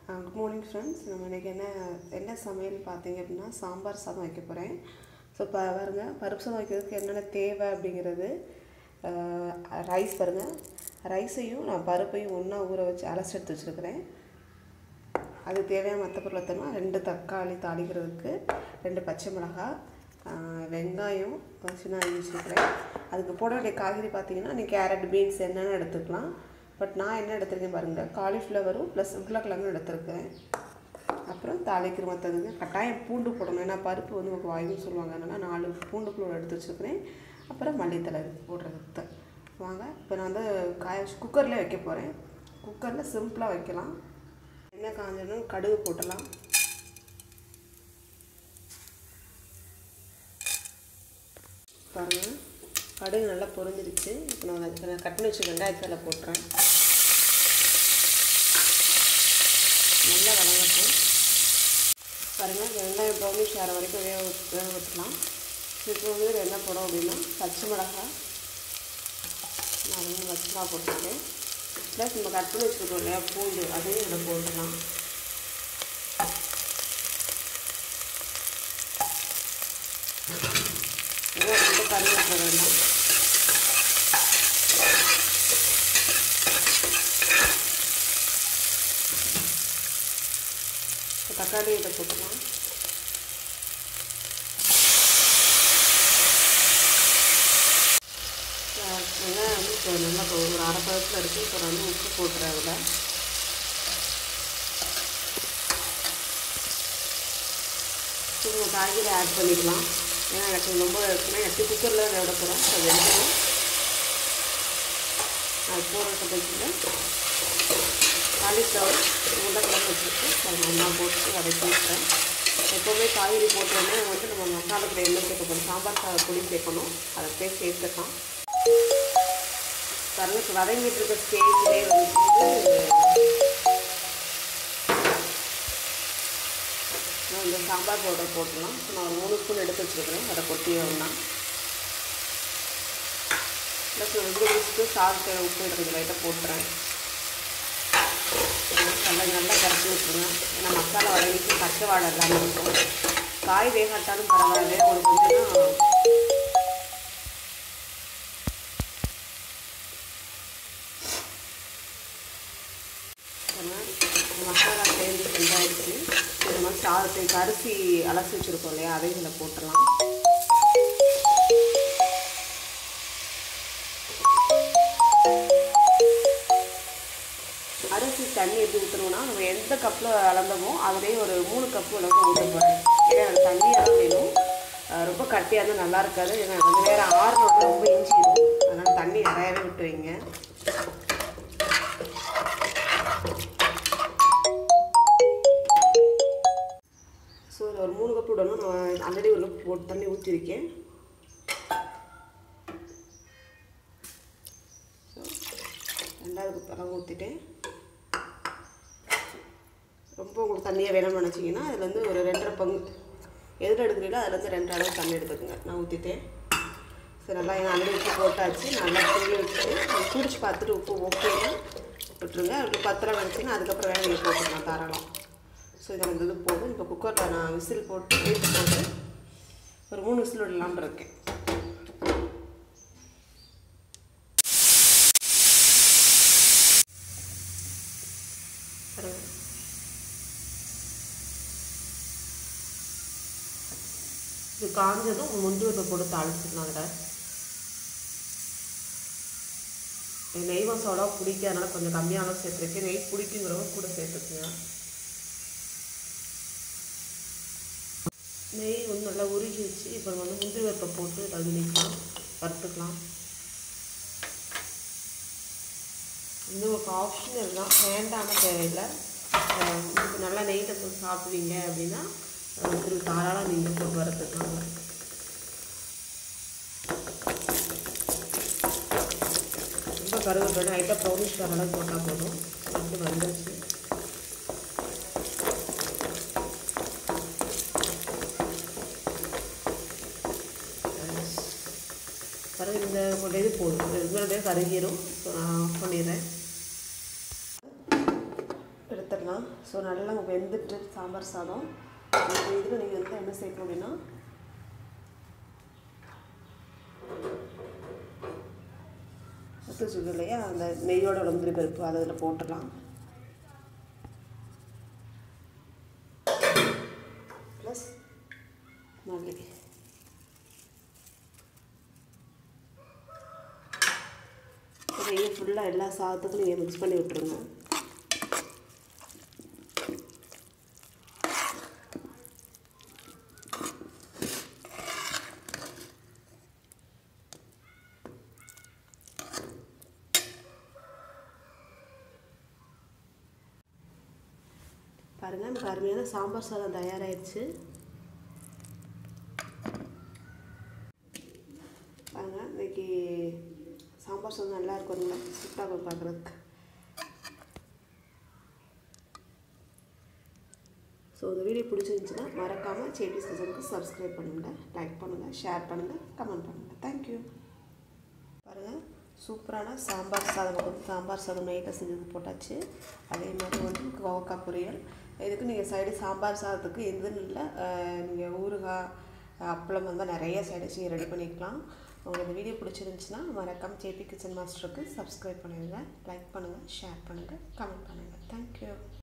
good morning friends நம்ம இன்றைக்கி என்ன என்ன சமையல் பார்த்தீங்க அப்படின்னா சாம்பார் சாதம் வைக்க போகிறேன் ஸோ இப்போ பாருங்க பருப்பு சாதம் வைக்கிறதுக்கு என்னென்ன தேவை அப்படிங்கிறது ரைஸ் பாருங்கள் ரைஸையும் நான் பருப்பையும் ஒன்றா ஊற வச்சு அலசி எடுத்து வச்சுருக்கிறேன் அது தேவையான மற்ற பொருளை தரணும் ரெண்டு தக்காளி தாளிக்கிறதுக்கு ரெண்டு பச்சை மிளகாய் ஆஹ் வெங்காயம் சின்ன அரிஞ்சு வச்சுருக்கிறேன் அதுக்கு போட வேண்டிய காய்கறி பார்த்தீங்கன்னா நீ கேரட் பீன்ஸ் என்னென்னு எடுத்துக்கலாம் பட் நான் என்ன எடுத்திருக்கேன் பாருங்கள் காலிஃப்ளவரும் ப்ளஸ் உருளைக்கிழங்கும் எடுத்திருக்கேன் அப்புறம் தாளிக்கிற மற்றதுங்க கட்டாயம் பூண்டு போடணும் ஏன்னா பருப்பு வந்து நமக்கு வாயுன்னு சொல்லுவாங்க அதனால் நாலு பூண்டு குழு எடுத்து வச்சுருக்கிறேன் அப்புறம் மல்லித்தலை போடுறதுக்கு வாங்க இப்போ நான் வந்து காய வச்சு குக்கரில் வைக்க போகிறேன் குக்கரில் சிம்பிளாக வைக்கலாம் எண்ணெய் காஞ்சதும் கடுகு போட்டலாம் பாருங்கள் கடுகு நல்லா பொரிஞ்சிருச்சு இப்போ நான் அதுக்கு நான் கட் பண்ணி வச்சு வெங்காயத்தில் போட்டுறேன் நல்லா வதங்கட்டும் பாருங்கள் வெங்காயம் ப்ரௌனிஷ் ஆகிற வரைக்கும் வேக வச்சு வேக வச்சுக்கலாம் இப்போ வந்து என்ன போடும் அப்படின்னா பச்சை மிளகாய் நான் வந்து பச்சை மிளகா போட்டுருக்கேன் ப்ளஸ் நம்ம கட் பண்ணி வச்சுருக்கோம் இல்லையா பூண்டு அதையும் இதில் போட்டுடலாம் இதை ரொம்ப கருவேற்ற வேண்டாம் இப்போ தக்காளி இதை போட்டுக்கலாம் வெங்காயம் வந்து இப்போ நல்லா இப்போ ஒரு அரை பழத்தில் இருக்குது இப்போ நான் வந்து உப்பு போட்டுறேன் அதில் இப்போ காய்கறி ஆட் பண்ணிக்கலாம் ஏன்னா எனக்கு ரொம்ப இருக்குன்னா எட்டு குக்கரில் தான் விட போகிறேன் ஸோ வெந்துடும் அது போடுற பட்சத்தில் காலிஃப்ளவர் உருளைக்கிழங்கு வச்சுருக்கேன் அது நல்லா போட்டு வதக்கி விட்டுறேன் எப்போவுமே காய்கறி போட்டோன்னே வந்து நம்ம மசாலாக்குள்ள என்ன சேர்க்க போகிறோம் சாம்பார் சாதம் பொடி சேர்க்கணும் அதை போய் சேர்த்துக்கலாம் பாருங்க வதங்கிட்டு இருக்க ஸ்டேஜ்லேயே வந்து நான் இந்த சாம்பார் பவுடர் போட்டுடலாம் ஸோ நான் ஒரு மூணு ஸ்பூன் எடுத்து வச்சுருக்கிறேன் அதை கொட்டி வரணும் ப்ளஸ் ஒரு ரெண்டு மிஸ்க்கு சால்ட்டு உப்பு எடுத்து லைட்டாக போட்டுறேன் நல்லா நல்லா கரைச்சி விட்டுருங்க ஏன்னா மசாலா வதங்கிட்டு பச்சை வாடை இல்லாமல் இருக்கும் காய் வேகாட்டாலும் பரவாயில்ல உங்களுக்கு வந்துன்னா மசாலா சேர்ந்து செஞ்சாயிடுச்சு இந்த மாதிரி சாதத்துக்கு அரிசி அலசி வச்சுருக்கோம் இல்லையா அதையும் இதில் போட்டுடலாம் அரிசி தண்ணி எப்படி ஊற்றணும்னா நம்ம எந்த கப்பில் அளந்தமோ அதிலே ஒரு மூணு கப்பு அளவுக்கு ஊற்ற போகிறேன் ஏன்னா எனக்கு தண்ணியாக வேணும் ரொம்ப கட்டியாக இருந்தால் நல்லா இருக்காது ஏன்னா கொஞ்சம் நேரம் ஆறுனோட ரொம்ப இஞ்சிடும் அதனால் தண்ணி நிறையாவே விட்டு வைங்க ஸோ இதில் ஒரு மூணு கப் விடணும் நான் ஆல்ரெடி ஒரு கப் போட்டு தண்ணி ஊற்றிருக்கேன் ரெண்டாவது கப் அளவு ஊற்றிட்டேன் ரொம்ப உங்களுக்கு தண்ணியாக வேணும்னு நினச்சிங்கன்னா அதில் வந்து ஒரு ரெண்டரை பங்கு எதில் எடுக்கிறீங்களோ அதில் வந்து ரெண்டு அளவு தண்ணி எடுத்துக்கோங்க நான் ஊற்றிட்டேன் சரி நல்லா எங்கள் ஆல்ரெடி உப்பு போட்டாச்சு நல்லா திரும்பி வச்சுட்டு குடிச்சு பார்த்துட்டு உப்பு ஓகேன்னா விட்டுருங்க அப்படி பத்திரம் நினச்சிங்கன்னா அதுக்கப்புறம் வேலை நீங்கள் போட்டுக்கலாம் தாராளம் ஸோ இதை வந்து இது போதும் இப்போ குக்கரில் நான் விசில் போட்டு வீட்டு போட்டு ஒரு மூணு விசில் விடலாம்னு இருக்கேன் இது காஞ்சதும் முந்திரி பருப்பை போட்டு தாளிச்சிடலாம் அதில் நெய் மசாலா பிடிக்காதனால கொஞ்சம் கம்மியான சேர்த்துருக்கேன் நெய் பிடிக்குங்கிறவங்க கூட சேர்த்துக்குங்க நெய் வந்து நல்லா உருகி வச்சு இப்போ வந்து முந்திரி பருப்பை போட்டு தகுதிக்கலாம் வறுத்துக்கலாம் இது உங்களுக்கு ஆப்ஷனல் தான் வேண்டாம தேவையில்லை உங்களுக்கு நல்லா நெய்யில் போட்டு சாப்பிடுவீங்க அப்படின்னா திரு தாராளம் நீங்கள் போட்டு வறுத்துக்கலாம் ரொம்ப கருவேப்பிலை லைட்டாக ப்ரௌனிஷ் வர அளவுக்கு போட்டால் போதும் அப்படி வந்துருச்சு பாருங்கள் இந்த கொண்ட இது போதும் ரெகுலரே கருகிரும் ஸோ நான் ஆஃப் பண்ணிடுறேன் எடுத்துடலாம் ஊற்றிக்கலாம் ஸோ நல்லா வெந்துட்டு சாம்பார் சாதம் இப்போ இதில் நீங்கள் வந்து என்ன சேர்க்கணும் அப்படின்னா எடுத்து வச்சுருக்கோம் இல்லையா அந்த நெய்யோட முந்திரி பருப்பு அதை அதில் போட்டுடலாம் ப்ளஸ் மல்லி நெய்யை ஃபுல்லாக எல்லா சாதத்துக்கும் நீங்கள் மிக்ஸ் பண்ணி விட்டுருங்க பாருங்கள் நமக்கு அருமையான சாம்பார் சாதம் தயாராகிடுச்சு பாருங்கள் இன்னைக்கு சாம்பார் சாதம் நல்லா இருக்கும்ல சூப்பராக இருக்கும் பார்க்குறதுக்கு ஸோ இந்த வீடியோ பிடிச்சிருந்துச்சுன்னா மறக்காமல் சேட்டிஸ் கிச்சனுக்கு சப்ஸ்கிரைப் பண்ணுங்கள் லைக் பண்ணுங்கள் ஷேர் பண்ணுங்கள் கமெண்ட் பண்ணுங்கள் தேங்க்யூ பாருங்கள் சூப்பரான சாம்பார் சாதம் வந்து சாம்பார் சாதம் நைட்டாக செஞ்சது போட்டாச்சு அதே மாதிரி வந்து கோவக்காய் பொரியல் இதுக்கு நீங்கள் சைடு சாம்பார் சாதத்துக்கு எதுன்னு இல்லை நீங்கள் ஊறுகாய் அப்பளம் வந்து நிறைய சைடு நீங்கள் ரெடி பண்ணிக்கலாம் உங்களுக்கு இந்த வீடியோ பிடிச்சிருந்துச்சுன்னா மறக்காம ஜேபி கிச்சன் மாஸ்டருக்கு சப்ஸ்கிரைப் பண்ணிடுங்க லைக் பண்ணுங்கள் ஷேர் பண்ணுங்கள் கமெண்ட் பண்ணுங்கள் தேங்க்யூ